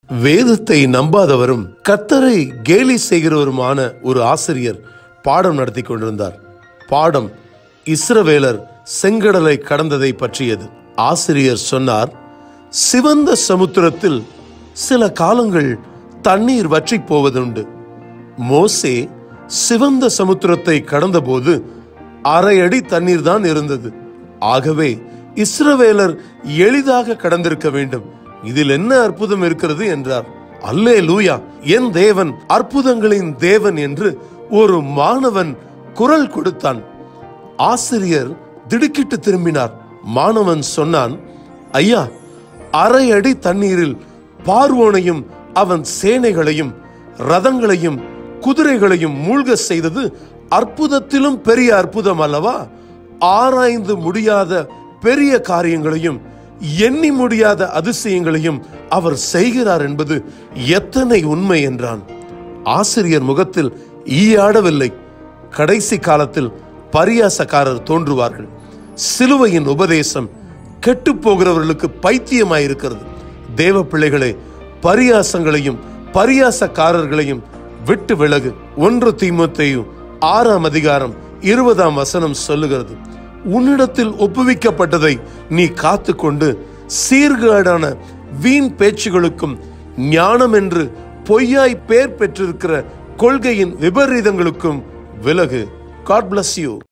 வேதத்தை நம்பாதவரும் கர்த்தரை கேலி செய்கிறவருமான ஒரு ஆசிரியர் பாடம் நடத்தி கொண்டிருந்தார் பாடம் இஸ்ரவேலர் செங்கடலை கடந்ததை பற்றியது ஆசிரியர் சொன்னார் சிவந்த சமுத்திரத்தில் சில காலங்கள் தண்ணீர் வற்றி போவதுண்டு மோசே சிவந்த சமுத்திரத்தை கடந்தபோது அரை அடி தண்ணீர் தான் இருந்தது ஆகவே இஸ்ரவேலர் எளிதாக கடந்திருக்க வேண்டும் இதில் என்ன அற்புதம் இருக்கிறது என்றார் அல்லே லூயா என் தேவன் அற்புதங்களின் தேவன் என்று ஒரு மாணவன் குரல் கொடுத்தான் ஆசிரியர் திடுக்கிட்டு திரும்பினார் மாணவன் சொன்னான் ஐயா அரை அடி தண்ணீரில் பார்வோனையும் அவன் சேனைகளையும் ரதங்களையும் குதிரைகளையும் மூழ்க செய்தது அற்புதத்திலும் பெரிய அற்புதம் அல்லவா ஆராய்ந்து முடியாத பெரிய காரியங்களையும் எண்ணி முடியாத அதிசயங்களையும் அவர் செய்கிறார் என்பது எத்தனை உண்மை என்றான் ஆசிரியர் முகத்தில் ஈயாடவில்லை கடைசி காலத்தில் பரியாசக்காரர் தோன்றுவார்கள் சிலுவையின் உபதேசம் கெட்டு போகிறவர்களுக்கு பைத்தியமாயிருக்கிறது தேவ பிள்ளைகளே பரியாசங்களையும் பரியாசக்காரர்களையும் விட்டு விலகு ஒன்று தீமத்தையும் ஆறாம் அதிகாரம் இருபதாம் வசனம் சொல்லுகிறது உன்னிடத்தில் ஒப்புவிக்கப்பட்டதை நீ காத்துக்கொண்டு சீர்கேடான வீண் பேச்சுகளுக்கும் ஞானம் என்று பொய்யாய் பேர் பெற்றிருக்கிற கொள்கையின் விபரீதங்களுக்கும் விலகு காட் bless யூ